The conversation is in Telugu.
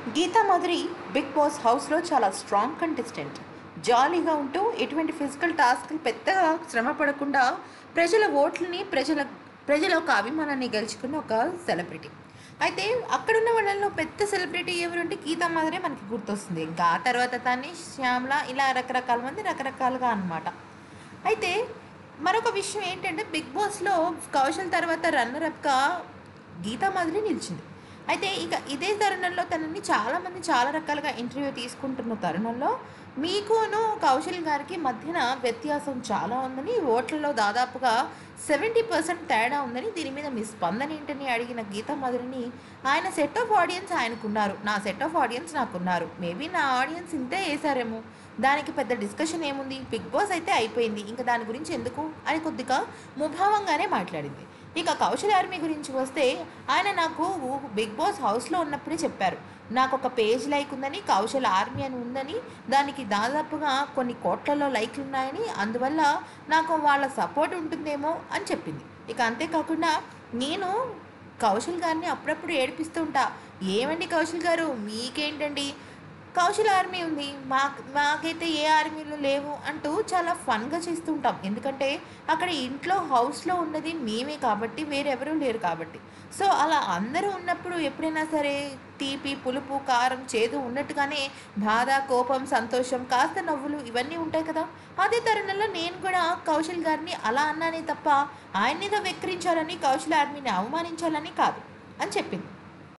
గీతా మాధురి బిగ్ బాస్ హౌస్లో చాలా స్ట్రాంగ్ కంటెస్టెంట్ జాలీగా ఉంటూ ఎటువంటి ఫిజికల్ టాస్క్లు పెద్దగా శ్రమ పడకుండా ప్రజల ఓట్లని ప్రజల ప్రజల ఒక అభిమానాన్ని గెలుచుకున్న ఒక సెలబ్రిటీ అయితే అక్కడున్న వాళ్ళల్లో పెద్ద సెలబ్రిటీ ఎవరు అంటే గీతా మాధురి మనకి గుర్తొస్తుంది ఇంకా ఆ తర్వాత తన్ని శ్యామ్ల ఇలా రకరకాల మంది రకరకాలుగా అన్నమాట అయితే మరొక విషయం ఏంటంటే బిగ్ బాస్లో కౌశల్ తర్వాత రన్నర్ అప్గా గీతా మాధురి నిలిచింది అయితే ఇక ఇదే తరుణంలో తనని చాలామంది చాలా రకాలుగా ఇంటర్వ్యూ తీసుకుంటున్న తరుణంలో మీకును కౌశల్ గారికి మధ్యన వ్యత్యాసం చాలా ఉందని ఓట్లలో దాదాపుగా సెవెంటీ పర్సెంట్ తేడా ఉందని దీని మీద మీ స్పందన ఏంటని అడిగిన గీతా మాధురిని ఆయన సెట్ ఆఫ్ ఆడియన్స్ ఆయనకున్నారు నా సెట్ ఆఫ్ ఆడియన్స్ నాకున్నారు మేబీ నా ఆడియన్స్ ఇంతే వేసారేమో దానికి పెద్ద డిస్కషన్ ఏముంది బిగ్ బాస్ అయితే అయిపోయింది ఇంకా దాని గురించి ఎందుకు అని కొద్దిగా ముభావంగానే మాట్లాడింది ఇక కౌశల్ ఆర్మీ గురించి వస్తే ఆయన నాకు బిగ్ బాస్ హౌస్లో ఉన్నప్పుడే చెప్పారు నాకు ఒక పేజ్ లైక్ ఉందని కౌశల్ ఆర్మీ అని ఉందని దానికి దాదాపుగా కొన్ని కోట్లలో లైక్లు ఉన్నాయని అందువల్ల నాకు వాళ్ళ సపోర్ట్ ఉంటుందేమో అని చెప్పింది ఇక అంతేకాకుండా నేను కౌశల్ గారిని అప్పుడప్పుడు ఏడిపిస్తూ ఉంటా ఏమండి కౌశల్ గారు మీకేంటండి కౌశల్ ఆర్మీ ఉంది మా మాకైతే ఏ ఆర్మీలు లేవు అంటూ చాలా ఫన్గా చేస్తుంటాం ఎందుకంటే అక్కడ ఇంట్లో హౌస్లో ఉన్నది మేమే కాబట్టి వేరెవరూ లేరు కాబట్టి సో అలా అందరూ ఉన్నప్పుడు ఎప్పుడైనా సరే తీపి పులుపు కారం చేదు ఉన్నట్టుగానే బాధ కోపం సంతోషం కాస్త నవ్వులు ఇవన్నీ ఉంటాయి కదా అదే తరుణంలో నేను కూడా కౌశల్ గారిని అలా అన్నానే తప్ప ఆయన మీద వెక్కిరించాలని కౌశల్ ఆర్మీని అవమానించాలని కాదు అని చెప్పింది